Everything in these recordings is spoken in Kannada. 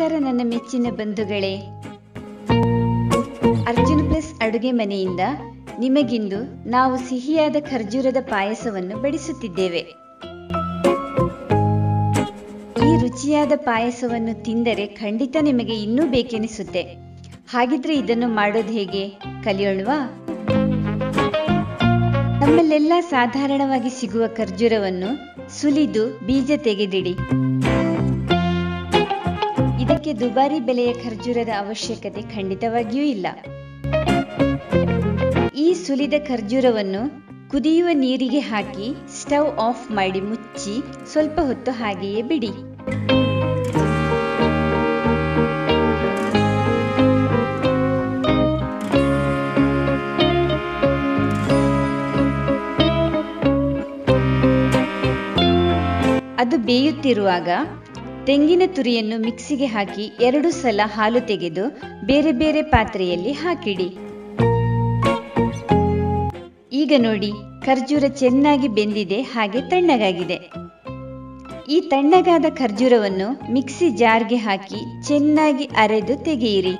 ನಮಸ್ಕಾರ ನನ್ನ ಮೆಚ್ಚಿನ ಬಂಧುಗಳೇ ಅರ್ಜುನ್ ಪ್ಲಸ್ ಅಡುಗೆ ಮನೆಯಿಂದ ನಿಮಗಿಂದು ನಾವು ಸಿಹಿಯಾದ ಖರ್ಜೂರದ ಪಾಯಸವನ್ನು ಬಡಿಸುತ್ತಿದ್ದೇವೆ ಈ ರುಚಿಯಾದ ಪಾಯಸವನ್ನು ತಿಂದರೆ ಖಂಡಿತ ನಿಮಗೆ ಇನ್ನೂ ಬೇಕೆನಿಸುತ್ತೆ ಹಾಗಿದ್ರೆ ಇದನ್ನು ಮಾಡೋದು ಹೇಗೆ ಕಲಿಯೋಣವಾ ನಮ್ಮಲ್ಲೆಲ್ಲ ಸಾಧಾರಣವಾಗಿ ಸಿಗುವ ಖರ್ಜೂರವನ್ನು ಸುಲಿದು ಬೀಜ ತೆಗೆದಿಡಿ ಇದಕ್ಕೆ ದುಬಾರಿ ಬೆಲೆಯ ಖರ್ಜೂರದ ಅವಶ್ಯಕತೆ ಖಂಡಿತವಾಗಿಯೂ ಇಲ್ಲ ಈ ಸುಲಿದ ಖರ್ಜೂರವನ್ನು ಕುದಿಯುವ ನೀರಿಗೆ ಹಾಕಿ ಸ್ಟವ್ ಆಫ್ ಮಾಡಿ ಮುಚ್ಚಿ ಸ್ವಲ್ಪ ಹೊತ್ತು ಹಾಗೆಯೇ ಬಿಡಿ ಅದು ಬೇಯುತ್ತಿರುವಾಗ ತೆಂಗಿನ ತುರಿಯನ್ನು ಮಿಕ್ಸಿಗೆ ಹಾಕಿ ಎರಡು ಸಲ ಹಾಲು ತೆಗೆದು ಬೇರೆ ಬೇರೆ ಪಾತ್ರೆಯಲ್ಲಿ ಹಾಕಿಡಿ ಈಗ ನೋಡಿ ಖರ್ಜೂರ ಚೆನ್ನಾಗಿ ಬೆಂದಿದೆ ಹಾಗೆ ತಣ್ಣಗಾಗಿದೆ ಈ ತಣ್ಣಗಾದ ಖರ್ಜೂರವನ್ನು ಮಿಕ್ಸಿ ಜಾರ್ಗೆ ಹಾಕಿ ಚೆನ್ನಾಗಿ ಅರೆದು ತೆಗೆಯಿರಿ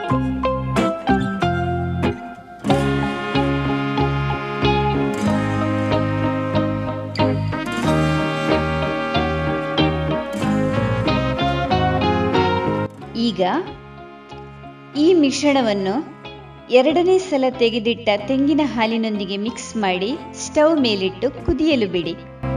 ಈಗ ಈ ಮಿಶ್ರಣವನ್ನು ಎರಡನೇ ಸಲ ತೆಗೆದಿಟ್ಟ ತೆಂಗಿನ ಹಾಲಿನೊಂದಿಗೆ ಮಿಕ್ಸ್ ಮಾಡಿ ಸ್ಟವ್ ಮೇಲಿಟ್ಟು ಕುದಿಯಲು ಬಿಡಿ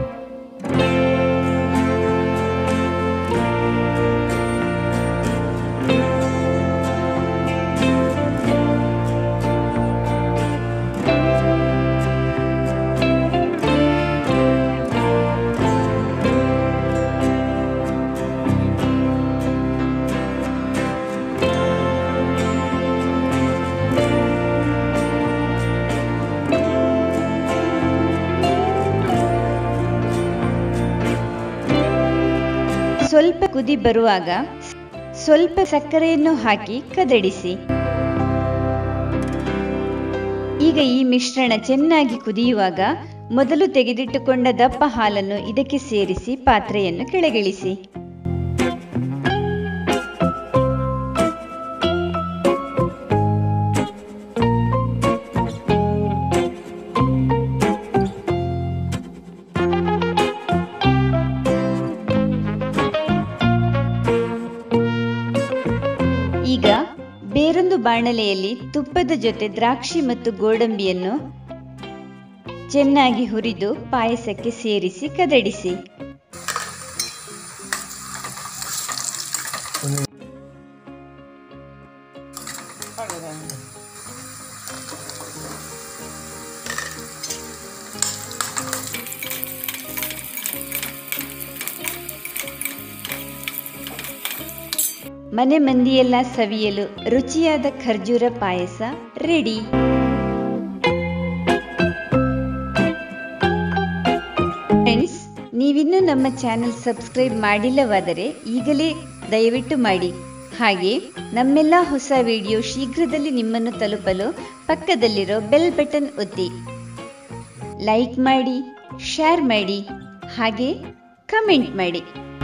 ಸ್ವಲ್ಪ ಕುದಿ ಬರುವಾಗ ಸ್ವಲ್ಪ ಸಕ್ಕರೆಯನ್ನು ಹಾಕಿ ಕದಡಿಸಿ ಈಗ ಈ ಮಿಶ್ರಣ ಚೆನ್ನಾಗಿ ಕುದಿಯುವಾಗ ಮೊದಲು ತೆಗೆದಿಟ್ಟುಕೊಂಡ ದಪ್ಪ ಹಾಲನ್ನು ಇದಕ್ಕೆ ಸೇರಿಸಿ ಪಾತ್ರೆಯನ್ನು ಕೆಳಗಿಳಿಸಿ ಈಗ ಬೇರೊಂದು ಬಾಣಲೆಯಲ್ಲಿ ತುಪ್ಪದ ಜೊತೆ ದ್ರಾಕ್ಷಿ ಮತ್ತು ಗೋಡಂಬಿಯನ್ನು ಚೆನ್ನಾಗಿ ಹುರಿದು ಪಾಯಸಕ್ಕೆ ಸೇರಿಸಿ ಕದಡಿಸಿ ಮನೆ ಮಂದಿಯೆಲ್ಲ ಸವಿಯಲು ರುಚಿಯಾದ ಖರ್ಜೂರ ಪಾಯಸ ರೆಡಿ ಫ್ರೆಂಡ್ಸ್ ನೀವಿನ್ನೂ ನಮ್ಮ ಚಾನೆಲ್ ಸಬ್ಸ್ಕ್ರೈಬ್ ಮಾಡಿಲ್ಲವಾದರೆ ಈಗಲೇ ದಯವಿಟ್ಟು ಮಾಡಿ ಹಾಗೆ ನಮ್ಮೆಲ್ಲ ಹೊಸ ವಿಡಿಯೋ ಶೀಘ್ರದಲ್ಲಿ ನಿಮ್ಮನ್ನು ತಲುಪಲು ಪಕ್ಕದಲ್ಲಿರೋ ಬೆಲ್ ಬಟನ್ ಒತ್ತಿ ಲೈಕ್ ಮಾಡಿ ಶೇರ್ ಮಾಡಿ ಹಾಗೆ ಕಮೆಂಟ್ ಮಾಡಿ